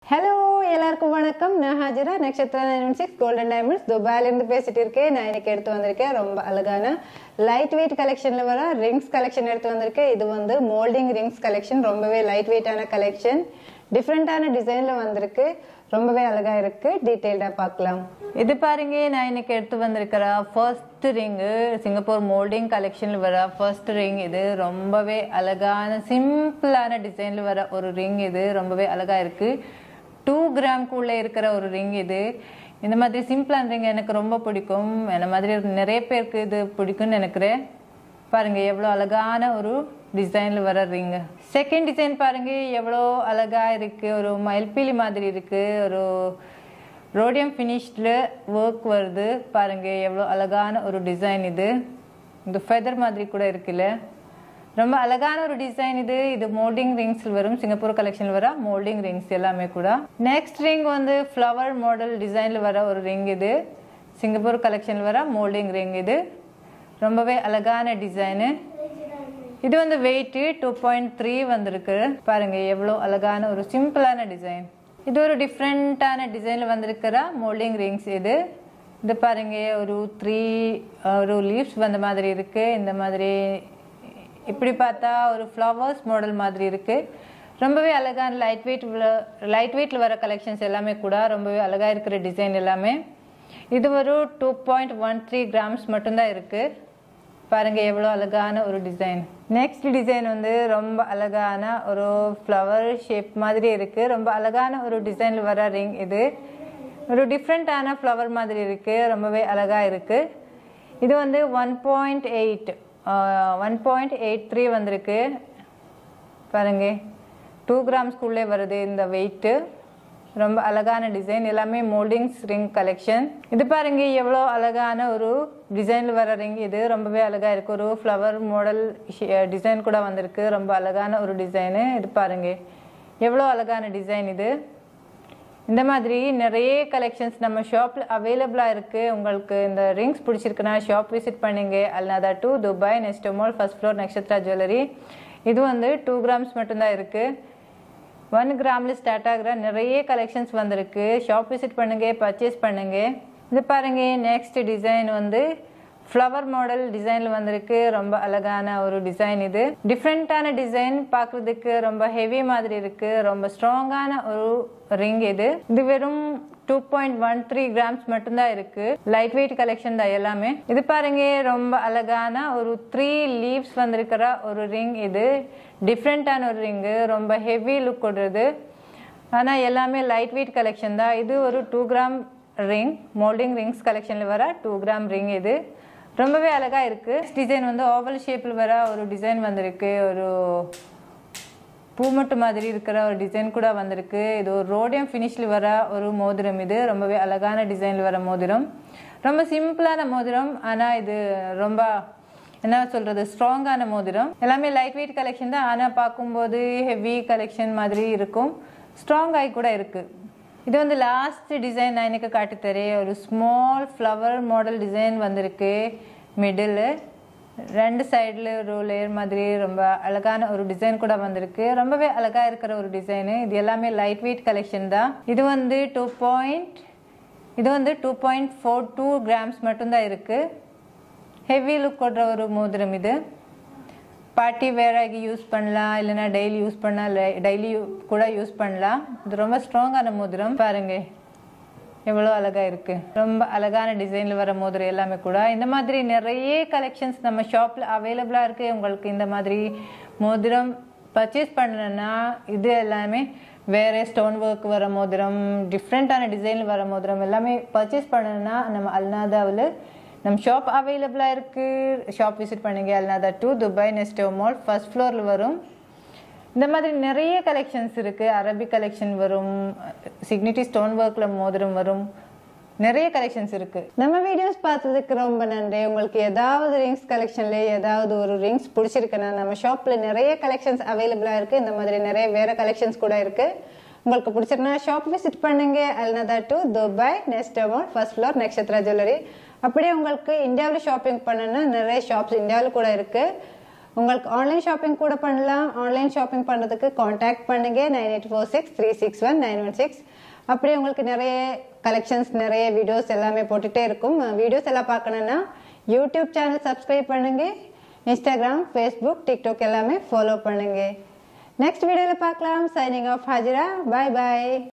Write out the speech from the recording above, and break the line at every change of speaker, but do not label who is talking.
hello எல்லாருக்கும் வணக்கம் நான் Hajara Natchathira nine six golden diamonds துபாயிலேருந்து பேசிட்டு இருக்கேன் நான் இன்னைக்கு எடுத்து வந்திருக்கேன் ரொம்ப அழகான லைட் வெயிட் கலெக்ஷனில் வர ரிங்ஸ் கலெக்ஷன் எடுத்து வந்திருக்கேன் இது வந்து மோல்டிங் ரிங்ஸ் கலெக்ஷன் ரொம்பவே லைட் வெயிட்டான கலெக்ஷன் டிஃப்ரெண்ட்டான டிசைனில் வந்திருக்கு ரொம்பவே அழகா இருக்கு டீட்டெயில்டாக பார்க்கலாம்
இது பாருங்க நான் இன்னைக்கு எடுத்து வந்திருக்கிற ஃபர்ஸ்ட் ரிங்கு சிங்கப்பூர் மோல்டிங் கலெக்ஷனில் வர ஃபர்ஸ்ட் ரிங் இது ரொம்பவே அழகான சிம்பிளான டிசைனில் வர ஒரு ரிங் இது ரொம்பவே அழகா இருக்கு டூ கிராம்குள்ளே இருக்கிற ஒரு ரிங் இது இந்த மாதிரி சிம்பிளான ரிங் எனக்கு ரொம்ப பிடிக்கும் என்ன மாதிரி நிறைய பேருக்கு இது பிடிக்கும்னு நினைக்கிறேன் பாருங்க எவ்வளோ அழகான ஒரு டிசைன்ல வர ரிங் செகண்ட் டிசைன் பாருங்க எவ்வளோ அழகா இருக்கு ஒரு மயில்பீலி மாதிரி இருக்கு ஒரு ரோடியம் ஃபினிஷ்டில் ஒர்க் வருது பாருங்க எவ்வளோ அழகான ஒரு டிசைன் இது இந்த ஃபெதர் மாதிரி கூட இருக்குல்ல ரொம்ப அழகான ஒரு டிசைன் இது இது மோல்டிங் ரிங்ஸ் வரும் சிங்கப்பூர் கலெக்ஷன்ல வர மோல்டிங் ரிங்ஸ் எல்லாமே கூட நெக்ஸ்ட் ரிங் வந்து ஃப்ளவர் மாடல் டிசைன்ல வர ஒரு ரிங் இது சிங்கப்பூர் கலெக்ஷன்ல வர மோல்டிங் ரிங் இது ரொம்பவே அழகான டிசைனு இது வந்து வெயிட் டூ பாயிண்ட் த்ரீ வந்திருக்கு பாருங்க எவ்வளோ அழகான ஒரு சிம்பிளான டிசைன் இது ஒரு டிஃப்ரெண்ட்டான டிசைனில் வந்திருக்கிற மோல்டிங் ரிங்ஸ் இது இது பாருங்க ஒரு த்ரீ ஒரு லீவ்ஸ் வந்த மாதிரி இருக்கு இந்த மாதிரி இப்படி பார்த்தா ஒரு ஃப்ளவர்ஸ் மாடல் மாதிரி இருக்கு ரொம்பவே அழகான லைட் வெயிட் லைட் வெயிட்ல வர கலெக்ஷன்ஸ் எல்லாமே கூட ரொம்பவே அழகா இருக்கிற டிசைன் எல்லாமே இது ஒரு two point one three grams மட்டும்தான் இருக்கு பாருங்க எவ்வளோ அழகான ஒரு டிசைன் நெக்ஸ்ட் டிசைன் வந்து ரொம்ப அழகான ஒரு ஃப்ளவர் ஷேப் மாதிரி இருக்கு ரொம்ப அழகான ஒரு டிசைன்ல வர ரிங் இது ஒரு டிஃப்ரெண்ட்டான ஃப்ளவர் மாதிரி இருக்கு ரொம்பவே அழகா இருக்கு இது வந்து one point eight one point eight three வந்திருக்கு பாருங்க டூ கிராம்ஸ்குள்ளே வருது இந்த வெயிட்டு ரொம்ப அழகான டிசைன் எல்லாமே மோல்டிங்ஸ் ரிங் கலெக்ஷன் இது பாருங்க எவ்வளோ அழகான ஒரு டிசைனில் வர ரிங் இது ரொம்பவே அழகா இருக்கு ஒரு ஃப்ளவர் மாடல் டிசைன் கூட வந்திருக்கு ரொம்ப அழகான ஒரு டிசைனு இது பாருங்க எவ்வளோ அழகான டிசைன் இது இந்த மாதிரி நிறைய கலெக்ஷன்ஸ் நம்ம ஷாப்பில் அவைலபிளாக இருக்குது உங்களுக்கு இந்த ரிங்ஸ் பிடிச்சிருக்குன்னா ஷாப் விசிட் பண்ணுங்க Al Nahda two Dubai next mall first floor Nakshatra jewellery இது வந்து டூ கிராம்ஸ் மட்டும்தான் இருக்குது ஒன் கிராமில் ஸ்டார்ட் ஆகிற நிறைய கலெக்ஷன்ஸ் வந்திருக்கு ஷாப் விசிட் பண்ணுங்க பர்ச்சேஸ் பண்ணுங்க இது பாருங்க நெக்ஸ்ட் டிசைன் வந்து ஃப்ளவர் மாடல் டிசைனில் வந்திருக்கு ரொம்ப அழகான ஒரு டிசைன் இது டிஃப்ரெண்ட்டான டிசைன் பார்க்குறதுக்கு ரொம்ப ஹெவி மாதிரி இருக்கு ரொம்ப ஸ்ட்ராங்கான ஒரு ரிங் இது இது வெறும் two point one three grams மட்டும்தான் இருக்கு லைட் வெயிட் கலெக்ஷன் தான் எல்லாமே இது பாருங்க ரொம்ப அழகான ஒரு த்ரீ லீவ்ஸ் வந்திருக்கிற ஒரு ரிங் இது டிஃப்ரெண்ட்டான ஒரு ரிங்கு ரொம்ப ஹெவி லுக் கொடுறது ஆனால் எல்லாமே லைட் வெயிட் கலெக்ஷன் தான் இது ஒரு two gram ring moulding rings கலெக்ஷனில் வர டூ கிராம் ரிங் இது ரொம்பவே அழகா இருக்கு டிசைன் வந்து ஓவல் ஷேப்ல வர ஒரு டிசைன் வந்திருக்கு ஒரு பூமட்டு மாதிரி இருக்கிற ஒரு டிசைன் கூட வந்திருக்கு இது ஒரு ரோடியம் ஃபினிஷ்ல வர ஒரு மோதிரம் இது ரொம்பவே அழகான டிசைன்ல வர மோதிரம் ரொம்ப சிம்பிளான மோதிரம் ஆனா இது ரொம்ப என்ன சொல்றது ஸ்ட்ராங்கான மோதிரம் எல்லாமே லைட் வெயிட் கலெக்ஷன் தான் ஆனா பார்க்கும்போது ஹெவி கலெக்ஷன் மாதிரி இருக்கும் ஸ்ட்ராங் ஆகி கூட இருக்கு இது வந்து லாஸ்ட் டிசைன் நான் எனக்கு காட்டி தரேன் ஒரு ஸ்மால் ஃப்ளவர் மாடல் டிசைன் வந்திருக்கு மிடில் ரெண்டு சைடில் ஒரு லேயர் மாதிரி ரொம்ப அழகான ஒரு டிசைன் கூட வந்திருக்கு ரொம்பவே அழகா இருக்கிற ஒரு டிசைனு இது எல்லாமே லைட் வெயிட் கலெக்ஷன் தான் இது வந்து டூ பாயிண்ட் இது வந்து two point four two grams மட்டும்தான் இருக்கு ஹெவி லுக் கொடுற ஒரு மோதிரம் இது பார்ட்டி வேறாகி யூஸ் பண்ணலாம் இல்லைன்னா டெய்லி யூஸ் பண்ணலாம் டெய்லி கூட யூஸ் பண்ணலாம் இது ரொம்ப ஸ்ட்ராங்கான மோதிரம் பாருங்க எவ்வளோ அழகா இருக்கு ரொம்ப அழகான டிசைன்ல வர மோதிரம் எல்லாமே கூட இந்த மாதிரி நிறைய கலெக்ஷன்ஸ் நம்ம ஷாப்ல அவைலபிளா இருக்கு உங்களுக்கு இந்த மாதிரி மோதிரம் பர்ச்சேஸ் பண்ணணும்னா இது எல்லாமே வேற ஸ்டோன் ஒர்க் வர மோதிரம் டிஃப்ரெண்ட்டான டிசைன்ல வர மோதிரம் எல்லாமே பர்ச்சேஸ் பண்ணணும்னா நம்ம அல்நாதாவில் நம்ம ஷாப் அவைலபிளாக இருக்குது ஷாப் விசிட் பண்ணுங்க Al Nahda two Dubai Nesto mall first ஃப்ளோரில் வரும் இந்த மாதிரி நிறைய கலெக்ஷன்ஸ் இருக்குது அரபிக் கலெக்ஷன் வரும் சிக்னிட்டி ஸ்டோன் ஒர்க்கில் மோதிரம் வரும் நிறைய கலெக்ஷன்ஸ் இருக்குது
நம்ம வீடியோஸ் பார்த்ததுக்கு ரொம்ப நன்றி உங்களுக்கு ஏதாவது ரிங்ஸ் கலெக்ஷன்ல ஏதாவது ஒரு ரிங்ஸ் பிடிச்சிருக்குன்னா நம்ம ஷாப்ல நிறைய கலெக்ஷன்ஸ் அவைலபிளா இருக்கு இந்த மாதிரி நிறைய வேற கலெக்ஷன்ஸ் கூட இருக்கு உங்களுக்கு பிடிச்சிருந்தா ஷாப் விசிட் பண்ணுங்க Al Nahda two Dubai next amount first floor Nakshatra jewellery அப்படியே உங்களுக்கு இந்தியாவில் ஷாப்பிங் பண்ணணும்னா நிறைய ஷாப்ஸ் இந்தியாவில் கூட இருக்கு உங்களுக்கு ஆன்லைன் ஷாப்பிங் கூட பண்ணலாம் ஆன்லைன் ஷாப்பிங் பண்ணுறதுக்கு காண்டாக்ட் பண்ணுங்க nine eight four six three six one nine one six அப்படியே உங்களுக்கு நிறைய கலெக்ஷன்ஸ் நிறைய வீடியோஸ் எல்லாமே போட்டுகிட்டே இருக்கும் வீடியோஸ் எல்லாம் பார்க்கணுன்னா யூடியூப் சேனல் சப்ஸ்கிரைப் பண்ணுங்க இன்ஸ்டாகிராம் ஃபேஸ்புக் டிக்டாக் எல்லாமே ஃபாலோ பண்ணுங்க நெக்ஸ்ட் வீடியோவில் பார்க்கலாம் சைனிங் ஆஃப் ஹாஜிரா பாய் பாய்